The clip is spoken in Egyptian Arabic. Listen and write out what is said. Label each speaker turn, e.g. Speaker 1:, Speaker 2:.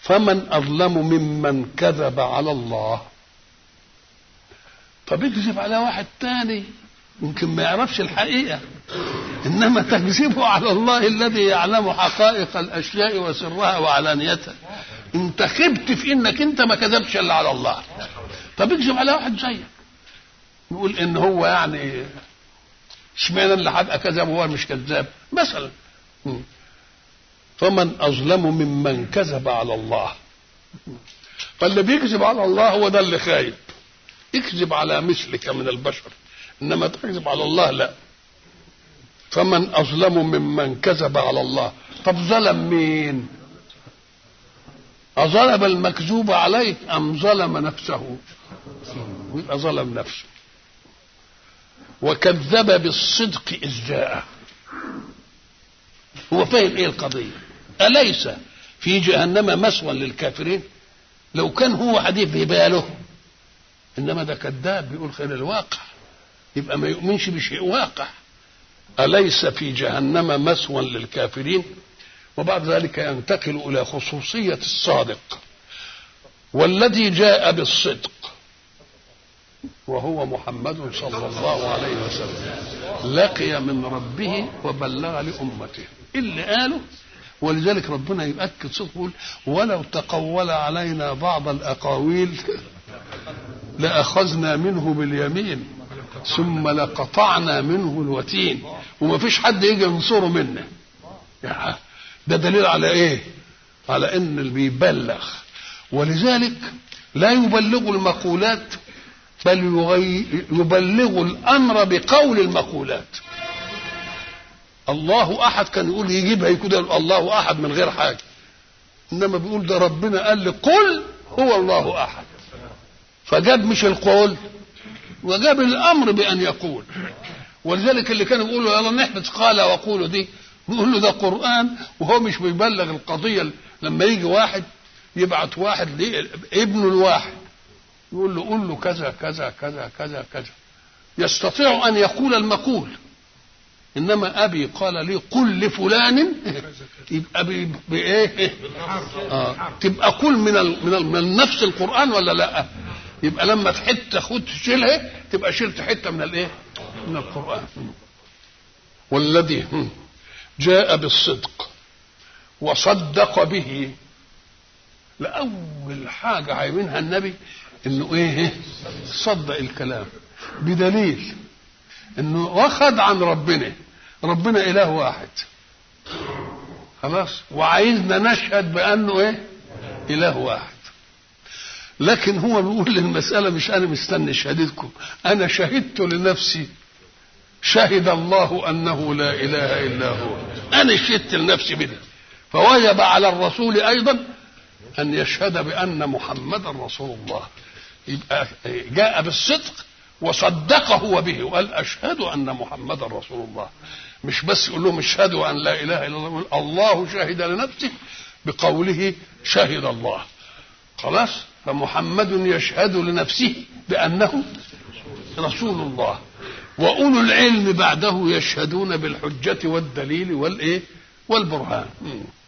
Speaker 1: فمن أظلم ممن كذب على الله طب اكذب على واحد تاني يمكن ما يعرفش الحقيقة إنما تكذبه على الله الذي يعلم حقائق الأشياء وسرها وعلانيتها انت خبت في انك انت ما كذبتش الا على الله طب اكذب على واحد زيك يقول ان هو يعني اشمعنى اللي هبقى كذاب وهو مش كذاب مثلا فمن اظلم ممن كذب على الله فاللي بيكذب على الله هو ده اللي خايب اكذب على مثلك من البشر انما تكذب على الله لا فمن اظلم ممن كذب على الله طب ظلم مين أظلم المكذوب عليه أم ظلم نفسه يبقى ظلم نفسه وكذب بالصدق إذ جاءه هو فاهم إيه القضية أليس في جهنم مسوى للكافرين لو كان هو حديث في باله إنما ده كذاب بيقول خير الواقع يبقى ما يؤمنش بشيء واقع أليس في جهنم مسوى للكافرين وبعد ذلك ينتقل الى خصوصيه الصادق والذي جاء بالصدق وهو محمد صلى الله عليه وسلم لقي من ربه وبلغ لامته اللي قاله ولذلك ربنا يؤكد صدقه يقول ولو تقول علينا بعض الاقاويل لاخذنا منه باليمين ثم لقطعنا منه الوتين وما فيش حد يجي ينصره منه يعني ده دليل على ايه على ان اللي بيبلغ ولذلك لا يبلغ المقولات بل يبلغ الامر بقول المقولات الله احد كان يقول يجيبها كده الله احد من غير حاجه انما بيقول ده ربنا قال لي قل هو الله احد فجاب مش القول وجاب الامر بان يقول ولذلك اللي كانوا بيقولوا يلا نحبط قال وقولوا دي نقول له ده قرآن وهو مش بيبلغ القضية لما يجي واحد يبعت واحد ابنه الواحد يقول له قول له كذا كذا كذا كذا كذا يستطيع أن يقول المقول إنما أبي قال لي قل لفلان يبقى بإيه؟ آه. تبقى قل من ال من, ال من نفس القرآن ولا لا؟ يبقى لما حتة خد تشيلها تبقى شلت حتة من الإيه؟ من القرآن والذي جاء بالصدق وصدق به لأول حاجة عايزينها النبي إنه إيه؟ صدق الكلام بدليل إنه واخد عن ربنا ربنا إله واحد خلاص وعايزنا نشهد بأنه إيه؟ إله واحد لكن هو بيقول المسألة مش أنا مستني شهادتكم أنا شهدت لنفسي شهد الله انه لا اله الا هو انا شهدت لنفسي بده فوجب على الرسول ايضا ان يشهد بان محمدا رسول الله يبقى جاء بالصدق وصدق هو به وقال اشهد ان محمدا رسول الله مش بس يقول لهم اشهدوا ان لا اله الا الله الله شهد لنفسه بقوله شهد الله خلاص فمحمد يشهد لنفسه بانه رسول الله واولو العلم بعده يشهدون بالحجه والدليل والايه والبرهان